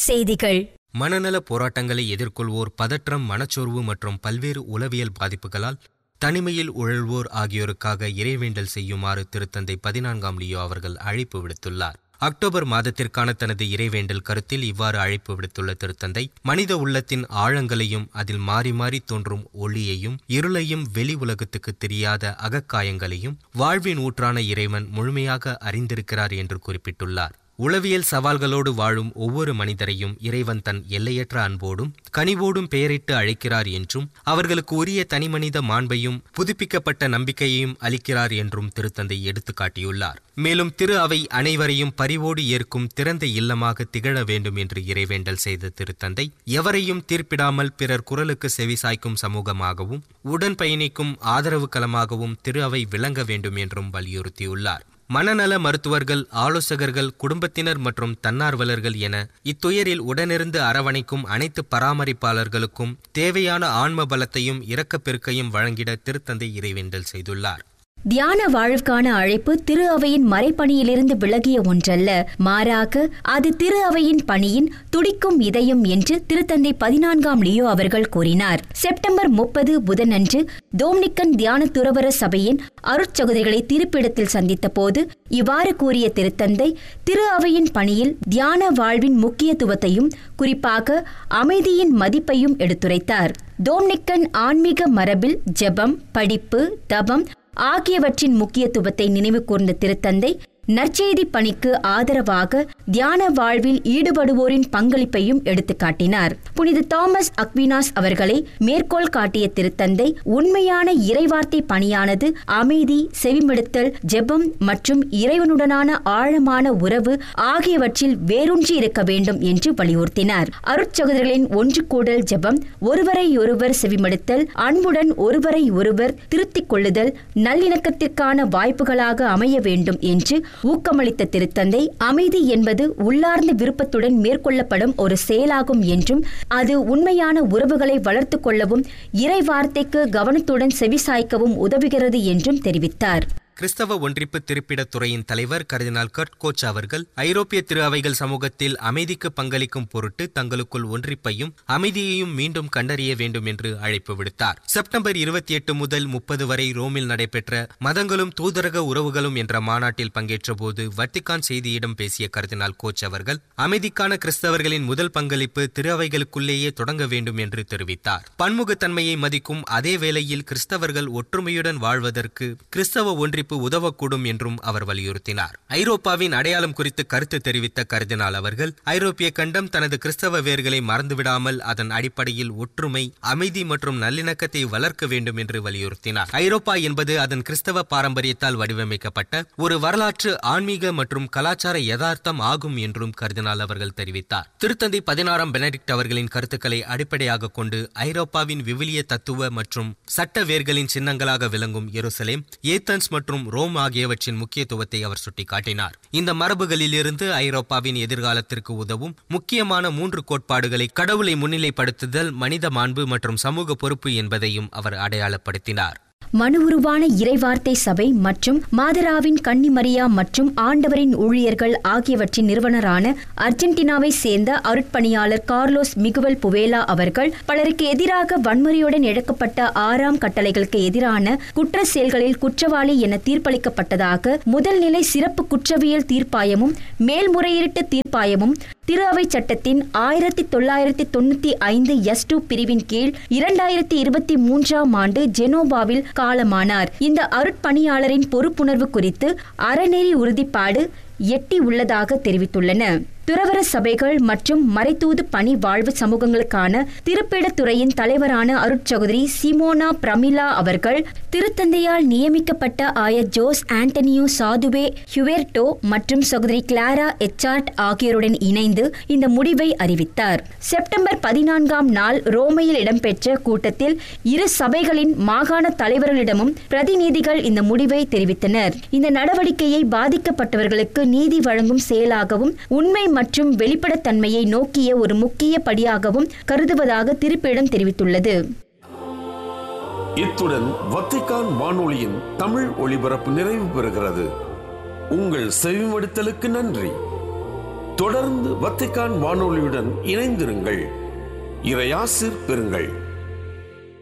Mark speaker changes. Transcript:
Speaker 1: செய்திகள்
Speaker 2: மனநல போராட்டங்களை எதிர்கொள்வோர் பதற்றம் மனச்சோர்வு மற்றும் பல்வேறு உளவியல் பாதிப்புகளால் தனிமையில் உழல்வோர் ஆகியோருக்காக இறைவேண்டல் செய்யுமாறு திருத்தந்தை பதினான்காம் லியோ அவர்கள் அழைப்பு விடுத்துள்ளார் அக்டோபர் மாதத்திற்கான தனது இறைவேண்டல் கருத்தில் இவ்வாறு அழைப்பு விடுத்துள்ள திருத்தந்தை மனித உள்ளத்தின் ஆழங்களையும் அதில் மாறி மாறி தோன்றும் ஒளியையும் இருளையும் வெளி உலகத்துக்கு தெரியாத அகக்காயங்களையும் வாழ்வின் ஊற்றான இறைவன் முழுமையாக அறிந்திருக்கிறார் என்று குறிப்பிட்டுள்ளார் உளவியல் சவால்களோடு வாழும் ஒவ்வொரு மனிதரையும் இறைவன் தன் எல்லையற்ற அன்போடும் கனிவோடும் பெயரிட்டு அழைக்கிறார் என்றும் அவர்களுக்கு உரிய தனிமனித மாண்பையும் புதுப்பிக்கப்பட்ட நம்பிக்கையையும் அளிக்கிறார் என்றும் திருத்தந்தை எடுத்துக்காட்டியுள்ளார் மேலும் திரு அவை அனைவரையும் பரிவோடு ஏற்கும் திறந்த இல்லமாக திகழ வேண்டும் என்று இறைவேண்டல் செய்த திருத்தந்தை எவரையும் தீர்ப்பிடாமல் பிறர் குரலுக்கு செவிசாய்க்கும் சமூகமாகவும் உடன் பயணிக்கும் ஆதரவு களமாகவும் திரு அவை விளங்க வேண்டும் என்றும் வலியுறுத்தியுள்ளார் மனநல மருத்துவர்கள் ஆலோசகர்கள் குடும்பத்தினர் மற்றும் தன்னார்வலர்கள் என இத்துயரில் உடனிருந்து அரவணைக்கும் அனைத்து பராமரிப்பாளர்களுக்கும் தேவையான ஆன்ம பலத்தையும் இரக்கப்பெருக்கையும் வழங்கிட திருத்தந்தை இறைவேண்டல் செய்துள்ளார்
Speaker 1: தியான வாழ்வுக்கான அழைப்பு திரு அவையின் மறைப்பணியிலிருந்து விலகிய ஒன்றல்ல மாறாக அது திரு அவையின் பணியின் துடிக்கும் இதயம் என்று திருத்தந்தை பதினான்காம் லியோ அவர்கள் கூறினார் செப்டம்பர் முப்பது புதனன்று டோம்னிக்கன் தியான துறவர சபையின் அருட்சகோதரிகளை திருப்பிடத்தில் சந்தித்த போது இவ்வாறு கூறிய திருத்தந்தை திரு அவையின் பணியில் தியான வாழ்வின் முக்கியத்துவத்தையும் குறிப்பாக அமைதியின் மதிப்பையும் எடுத்துரைத்தார் டோம்னிக்கன் ஆன்மீக மரபில் ஜெபம் படிப்பு தபம் ஆகியவற்றின் முக்கியத்துவத்தை நினைவு கூர்ந்த திருத்தந்தை நற்செய்தி பணிக்கு ஆதரவாக தியான வாழ்வில் ஈடுபடுவோரின் பங்களிப்பையும் எடுத்துக்காட்டினார் புனித தாமஸ் அக்வினாஸ் அவர்களை மேற்கோள் காட்டிய திருத்தந்தை உண்மையான இறைவார்த்தை பணியானது அமைதி செவிமெடுத்தல் ஜெபம் மற்றும் இறைவனுடனான ஆழமான உறவு ஆகியவற்றில் வேரூன்றி இருக்க வேண்டும் என்று வலியுறுத்தினார் அருட்சகோதரர்களின் ஒன்று கூடல் ஜெபம் ஒருவரை ஒருவர் செவிமடுத்தல் அன்புடன் ஒருவரை ஒருவர் திருத்திக் கொள்ளுதல் நல்லிணக்கத்திற்கான வாய்ப்புகளாக அமைய வேண்டும் என்று ஊக்கமளித்த திருத்தந்தை அமைதி என்பது உள்ளார்ந்த விருப்பத்துடன் மேற்கொள்ளப்படும் ஒரு செயலாகும் என்றும் அது உண்மையான உறவுகளை வளர்த்துக் கொள்ளவும் இறை வார்த்தைக்கு கவனத்துடன் செவிசாய்க்கவும் உதவுகிறது என்றும் தெரிவித்தார்
Speaker 2: கிறிஸ்தவ ஒன்றிப்பு திருப்பிடத் துறையின் தலைவர் கர்தினால் கர்ட் கோச் அவர்கள் ஐரோப்பிய திரு அவைகள் சமூகத்தில் அமைதிக்கு பங்களிக்கும் பொருட்டு தங்களுக்குள் ஒன்றிப்பையும் அமைதியையும் மீண்டும் கண்டறிய வேண்டும் என்று அழைப்பு விடுத்தார் செப்டம்பர் இருபத்தி எட்டு முதல் முப்பது வரை ரோமில் நடைபெற்ற மதங்களும் தூதரக உறவுகளும் என்ற மாநாட்டில் பங்கேற்ற போது வத்திகான் செய்தியிடம் பேசிய கர்தினால் கோச் அவர்கள் அமைதிக்கான கிறிஸ்தவர்களின் முதல் பங்களிப்பு திரு அவைகளுக்குள்ளேயே தொடங்க வேண்டும் என்று தெரிவித்தார் பன்முகத்தன்மையை மதிக்கும் அதே வேளையில் கிறிஸ்தவர்கள் ஒற்றுமையுடன் வாழ்வதற்கு கிறிஸ்தவ ஒன்றி ஒத்துழைப்பு உதவக்கூடும் என்றும் அவர் வலியுறுத்தினார் ஐரோப்பாவின் அடையாளம் குறித்து கருத்து தெரிவித்த கருதினால் அவர்கள் ஐரோப்பிய கண்டம் தனது கிறிஸ்தவ வேர்களை மறந்துவிடாமல் அதன் அடிப்படையில் ஒற்றுமை அமைதி மற்றும் நல்லிணக்கத்தை வளர்க்க வேண்டும் என்று வலியுறுத்தினார் ஐரோப்பா என்பது அதன் கிறிஸ்தவ பாரம்பரியத்தால் வடிவமைக்கப்பட்ட ஒரு வரலாற்று ஆன்மீக மற்றும் கலாச்சார யதார்த்தம் ஆகும் என்றும் கருதினால் அவர்கள் தெரிவித்தார் திருத்தந்தை பதினாறாம் பெனடிக்ட் அவர்களின் கருத்துக்களை அடிப்படையாக கொண்டு ஐரோப்பாவின் விவிலிய தத்துவ மற்றும் சட்ட வேர்களின் சின்னங்களாக விளங்கும் எருசலேம் ஏத்தன்ஸ் மற்றும் மற்றும் ரோம் ஆகியவற்றின் முக்கியத்துவத்தை அவர் சுட்டிக்காட்டினார் இந்த மரபுகளிலிருந்து ஐரோப்பாவின் எதிர்காலத்திற்கு உதவும் முக்கியமான மூன்று கோட்பாடுகளை கடவுளை முன்னிலைப்படுத்துதல் மனித மாண்பு மற்றும் சமூக பொறுப்பு என்பதையும் அவர் அடையாளப்படுத்தினார்
Speaker 1: மனு உருவான இறைவார்த்தை சபை மற்றும் மாதராவின் கன்னிமரியா மற்றும் ஆண்டவரின் ஊழியர்கள் ஆகியவற்றின் நிறுவனரான அர்ஜென்டினாவை சேர்ந்த அருட்பணியாளர் கார்லோஸ் மிகுவல் புவேலா அவர்கள் பலருக்கு எதிராக வன்முறையுடன் இழக்கப்பட்ட ஆறாம் கட்டளைகளுக்கு எதிரான குற்ற செயல்களில் குற்றவாளி என தீர்ப்பளிக்கப்பட்டதாக முதல் நிலை சிறப்பு குற்றவியல் தீர்ப்பாயமும் மேல்முறையீட்டு தீர்ப்பாயமும் திரு அவை சட்டத்தின் ஆயிரத்தி தொள்ளாயிரத்தி தொண்ணூத்தி ஐந்து எஸ் டூ பிரிவின் கீழ் இரண்டாயிரத்தி இருபத்தி மூன்றாம் ஆண்டு ஜெனோவாவில் காலமானார் இந்த அருட்பணியாளரின் பொறுப்புணர்வு குறித்து அறநெறி உறுதிப்பாடு எட்டி உள்ளதாக தெரிவித்துள்ளன துறவர சபைகள் மற்றும் மறைத்தூது பணி வாழ்வு சமூகங்களுக்கான திருப்பிடத்துறையின் தலைவரான அருட்சகோதரி சிமோனா பிரமிளா அவர்கள் திருத்தந்தையால் நியமிக்கப்பட்ட ஆயர் ஜோஸ் ஆண்டனியோ சாதுவே ஹுவேர்டோ மற்றும் சகோதரி கிளாரா எச்சார்ட் ஆகியோருடன் இணைந்து இந்த முடிவை அறிவித்தார் செப்டம்பர் பதினான்காம் நாள் ரோமையில் இடம்பெற்ற கூட்டத்தில் இரு சபைகளின் மாகாண தலைவர்களிடமும் பிரதிநிதிகள் இந்த முடிவை தெரிவித்தனர் இந்த நடவடிக்கையை பாதிக்கப்பட்டவர்களுக்கு நீதி வழங்கும் செயலாகவும் உண்மை மற்றும் வெளிப்படைத்தன்மையை நோக்கிய ஒரு முக்கிய படியாகவும் கருதுவதாக திருப்பிடம் தெரிவித்துள்ளது
Speaker 3: இத்துடன் வத்திக்கான் வானொலியின் தமிழ் ஒளிபரப்பு நிறைவு பெறுகிறது உங்கள் செவிமடுத்தலுக்கு நன்றி தொடர்ந்து வத்திக்கான் வானொலியுடன் இணைந்திருங்கள் இறையாசிர் பெறுங்கள்